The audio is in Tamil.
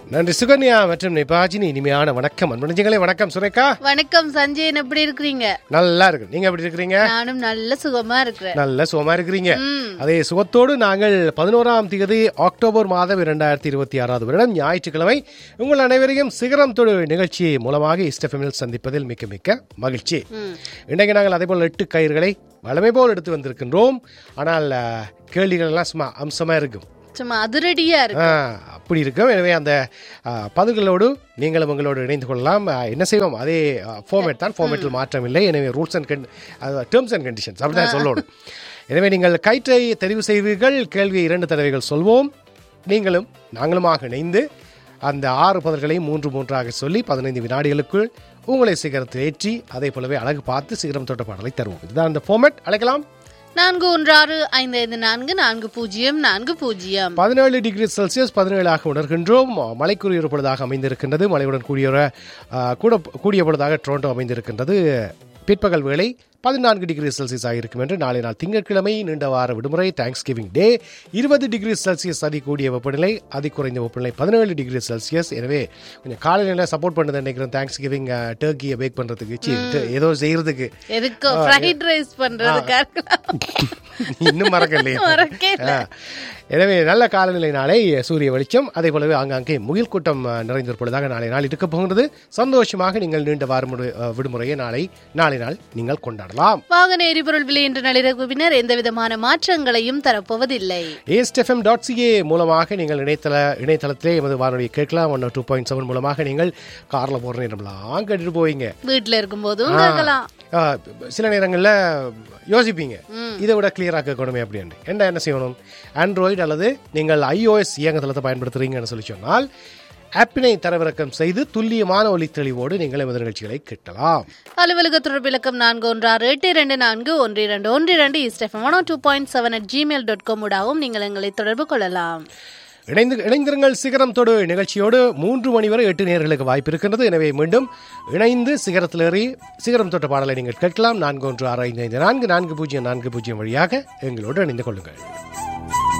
நன்றி சுகன்யா மற்றும் நிபாஜினி இனிமையான வணக்கம் அன்புஞ்சங்களே வணக்கம் சுரேகா வணக்கம் சஞ்சயன் எப்படி இருக்கிறீங்க நல்லா இருக்கு நீங்க எப்படி இருக்கிறீங்க நானும் நல்ல சுகமா இருக்கிறேன் நல்ல சுகமா இருக்கிறீங்க ம். அதே சுகத்தோடு நாங்கள் பதினோராம் தேதி அக்டோபர் மாதம் இரண்டாயிரத்தி இருபத்தி ஆறாவது வருடம் ஞாயிற்றுக்கிழமை உங்கள் அனைவரையும் சிகரம் தொடு நிகழ்ச்சி மூலமாக இஸ்டெஃபமில் சந்திப்பதில் மிக்க மிக்க மகிழ்ச்சி இன்றைக்கு நாங்கள் அதே போல் எட்டு கயிறுகளை வளமை போல் எடுத்து வந்திருக்கின்றோம் ஆனால் அஹ், கேள்விகள் எல்லாம் சும்மா அம்சமா இருக்கும் சும்மா அதிரடியா இருக்கு ஆ, அப்படி இருக்கும் எனவே அந்த ஆ, பதில்களோடு நீங்களும் உங்களோடு இணைந்து கொள்ளலாம் ஆ, என்ன செய்வோம் அதே ஃபார்மேட் தான் ஃபார்மேட்டில் மாற்றம் இல்லை எனவே rules and terms and conditions அப்படிதான் சொல்லணும் எனவே நீங்கள் கயிற்றை தெரிவு செய்வீர்கள் கேள்வியை இரண்டு தடவைகள் சொல்வோம் நீங்களும் நாங்களுமாக இணைந்து அந்த ஆறு பதில்களையும் மூன்று மூன்றாக சொல்லி பதினைந்து வினாடிகளுக்குள் உங்களை சிகரத்தில் ஏற்றி அதே போலவே அழகு பார்த்து சிகரம் தொட்ட பாடலை தருவோம் இதுதான் அந்த ஃபார்மேட் அழைக்கலாம் நான்கு ஒன்று ஆறு ஐந்து ஐந்து நான்கு நான்கு பூஜ்ஜியம் நான்கு பூஜ்ஜியம் பதினேழு டிகிரி செல்சியஸ் பதினேழாக உணர்கின்றோம் மழைக்குரிய பொழுதாக அமைந்திருக்கின்றது மழையுடன் கூடிய ஒரு, ஆ, கூட கூடிய பொழுதாக டொரண்டோ அமைந்திருக்கின்றது பிற்பகல் வேளை பதினான்கு டிகிரி செல்சியஸ் ஆகிருக்கும் என்று நாளை நாள் திங்கட்கிழமை நீண்ட வார விடுமுறை தேங்க்ஸ் கிவிங் டே இருபது டிகிரி செல்சியஸ் அதி கூடிய வெப்பநிலை அதி குறைந்த வெப்பநிலை பதினேழு டிகிரி செல்சியஸ் எனவே கொஞ்சம் காலையில சப்போர்ட் பண்ணுது நினைக்கிறேன் தேங்க்ஸ் கிவிங் டர்க்கியை பேக் பண்றதுக்கு சி, ஏதோ செய்யறதுக்கு எதுக்கு ஃப்ரைட் ரைஸ் பண்றதுக்காக இன்னும் மறக்கலையே மறக்கவே இல்ல. ஆ. எனவே நல்ல காலநிலை நாளை சூரிய வெளிச்சம் அதே போலவே ஆங்காங்கே முகில் கூட்டம் அஹ், நிறைந்திருப்பதாக நாளை நாள் இருக்க போகிறது சந்தோஷமாக நீங்கள் நீண்ட வார முடி- அஹ், விடுமுறையை நாளை நாளை நாள் நீங்கள் கொண்டாடலாம் வாகன எரிபொருள் விலை இன்று நள்ளிரவு பின்னர் எந்த விதமான மாற்றங்களையும் தரப்போவதில்லை ஏஸ்டெஃப்எம் டாட் சிஏ மூலமாக நீங்கள் இணையதள இணையதளத்திலே எமது வானொலியை கேட்கலாம் ஒன் டூ பாயிண்ட் செவன் மூலமாக நீங்கள் காரில் போகிற நேரம்லாம் கேட்டுட்டு போவீங்க வீட்டுல இருக்கும் போதும் கேட்கலாம் ஆ, சில நேரங்களில் யோசிப்பீங்க இதை விட கிளியராக கேட்கணுமே அப்படின்னு என்ன என்ன செய்யணும் ஆண்ட்ராய்டு அல்லது நீங்கள் iOS இயங்குதளத்தை பயன்படுத்துறீங்கன்னு சொல்லி சொன்னால் ஆப்பினை தரவிறக்கம் செய்து துல்லியமான ஒலி தெளிவோடு நீங்கள் எமது நிகழ்ச்சிகளை கேட்கலாம் அலுவலக தொடர்பு இலக்கம் நான்கு ஒன்று ஆறு எட்டு இரண்டு நான்கு ஒன்று இரண்டு ஒன்று இரண்டு இஸ்டெஃபம் one two point seven at Gmail dot com ஊடாகவும் நீங்கள் எங்களை தொடர்பு கொள்ளலாம் இணைந்து இணைந்திருங்கள் சிகரம் தொடு நிகழ்ச்சியோடு மூன்று மணி வரை எட்டு நேர்களுக்கு வாய்ப்பு இருக்கின்றது எனவே மீண்டும் இணைந்து சிகரத்தில் ஏறி சிகரம் தொட்ட பாடலை நீங்கள் கேட்கலாம் நான்கு ஒன்று ஆறு ஐந்து ஐந்து நான்கு நான்கு பூஜ்ஜியம் நான்கு பூஜ்ஜியம் வழியாக எங்களோடு இணைந்து கொள்ளுங்கள்